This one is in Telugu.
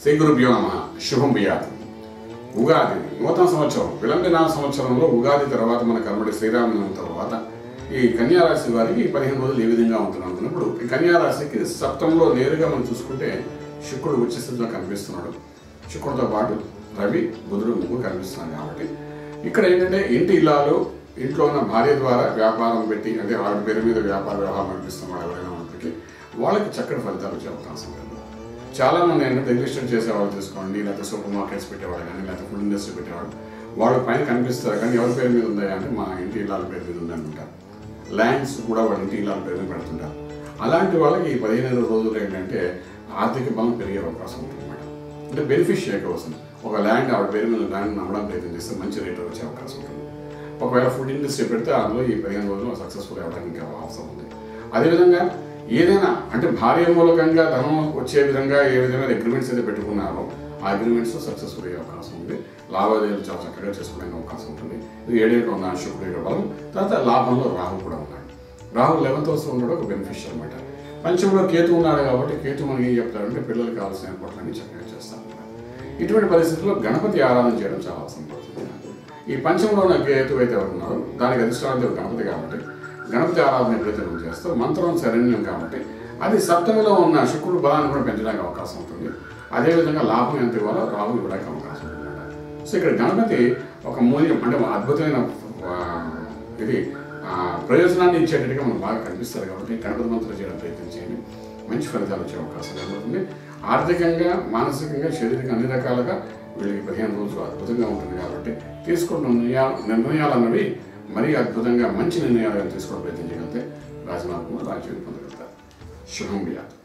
శ్రీ గురుభ్యో నమ శుభం బియాదు ఉగాది నూతన సంవత్సరం విలంబిన సంవత్సరంలో ఉగాది తర్వాత మన కర్మడి శ్రీరామనవమి తర్వాత ఈ కన్యా రాశి వారికి పదిహేను రోజులు ఏ విధంగా ఉంటుంది అనుకున్నప్పుడు ఈ కన్యా రాశికి సప్తంలో నేరుగా మనం చూసుకుంటే శుక్రుడు ఉచ్చ స్థితిలో కనిపిస్తున్నాడు శుక్రుడితో పాటు రవి బుధుడు ముగ్గురు కనిపిస్తున్నాడు కాబట్టి ఇక్కడ ఏంటంటే ఇంటి ఇల్లాలు ఇంట్లో ఉన్న భార్య ద్వారా వ్యాపారం పెట్టి అంటే వాళ్ళ పేరు మీద వ్యాపార వ్యవహారం నడిపిస్తున్న ఎవరైనా ఉన్నప్పటికీ వాళ్ళకి చక్కటి ఫలితాలు వచ్చే అవకాశం ఉంటుంది చాలా మంది ఏంటంటే రియల్ ఎస్టేట్ చేసేవాళ్ళు తీసుకోండి లేకపోతే సూపర్ మార్కెట్స్ పెట్టేవాళ్ళు కానీ లేకపోతే ఫుడ్ ఇండస్ట్రీ పెట్టేవాళ్ళు వాళ్ళ పైన కనిపిస్తారు కానీ ఎవరి పేరు మీద ఉందా అంటే మా ఇంటి ఇళ్ళ పేరు మీద ఉంది అనుకుంటారు ల్యాండ్స్ కూడా వాళ్ళ ఇంటి ఇళ్ళ పేరు మీద పెడుతుంటారు అలాంటి వాళ్ళకి ఈ పదిహేను రోజులు ఏంటంటే ఆర్థిక బలం పెరిగే అవకాశం ఉంటుంది అన్నమాట అంటే బెనిఫిషియరీ వస్తుంది ఒక ల్యాండ్ ఆవిడ పేరు మీద ల్యాండ్ నమ్మడం ప్రయత్నం చేస్తే మంచి రేట్ వచ్చే అవకాశం ఉంటుంది ఒకవేళ ఫుడ్ ఇండస్ట్రీ పెడితే అందులో ఈ పదిహేను రోజులు సక్సెస్ఫుల్ అవ్వడానికి అవసరం ఉంది అదేవిధంగా ఏదైనా అంటే భార్య మూలకంగా ధనం వచ్చే విధంగా ఏ విధమైన అగ్రిమెంట్స్ అయితే పెట్టుకున్నారో ఆ అగ్రిమెంట్స్ సక్సెస్ఫుల్ అయ్యే అవకాశం ఉంది లావాదేవీలు చాలా చక్కగా చేసుకోవడానికి అవకాశం ఉంటుంది ఇది ఏడేట ఉన్న శుక్రుడు యొక్క బలం తర్వాత లాభంలో రాహు కూడా ఉన్నాడు రాహు లెవెన్త్ హౌస్ ఉన్నాడు ఒక బెనిఫిషియల్ అనమాట పంచంలో కేతు ఉన్నాడు కాబట్టి కేతు మనకి ఏం చెప్తాడంటే పిల్లలకు కావాల్సిన ఏర్పాట్లన్నీ చక్కగా చేస్తాను ఇటువంటి పరిస్థితుల్లో గణపతి ఆరాధన చేయడం చాలా అవసరం పడుతుంది ఈ పంచంలో ఉన్న కేతు అయితే ఎవరు ఉన్నారో దానికి అధిష్టానం గణపతి కాబట్టి గణపతి ఆరాధన ఎప్పుడైతే నువ్వు చేస్తావు మంత్రం శరణ్యం కాబట్టి అది సప్తమిలో ఉన్న శుక్రుడు బలాన్ని కూడా పెంచడానికి అవకాశం ఉంటుంది అదేవిధంగా లాభం ఎంత ఇవ్వాలో రాహు ఇవ్వడానికి అవకాశం ఉంటుంది సో ఇక్కడ గణపతి ఒక మూల్యం అంటే ఒక అద్భుతమైన ఆ, ఇది ఆ, ప్రయోజనాన్ని ఇచ్చేటట్టుగా మనకు బాగా కనిపిస్తారు కాబట్టి గణపతి మంత్రం చేయడం ప్రయత్నం చేయండి మంచి ఫలితాలు వచ్చే అవకాశం కనబడుతుంది ఆర్థికంగా మానసికంగా శారీరకంగా అన్ని రకాలుగా వీళ్ళకి పదిహేను రోజులు అద్భుతంగా ఉంటుంది కాబట్టి తీసుకున్న నిర్ణయాలు నిర్ణయాలు అన్నవి మరీ అద్భుతంగా మంచి నిర్ణయాలు తీసుకోవడం ప్రయత్నం చేయగలిగితే రాజమార్గంలో రాజ్యం పొందగలుగుతారు శుభం వ్యాధి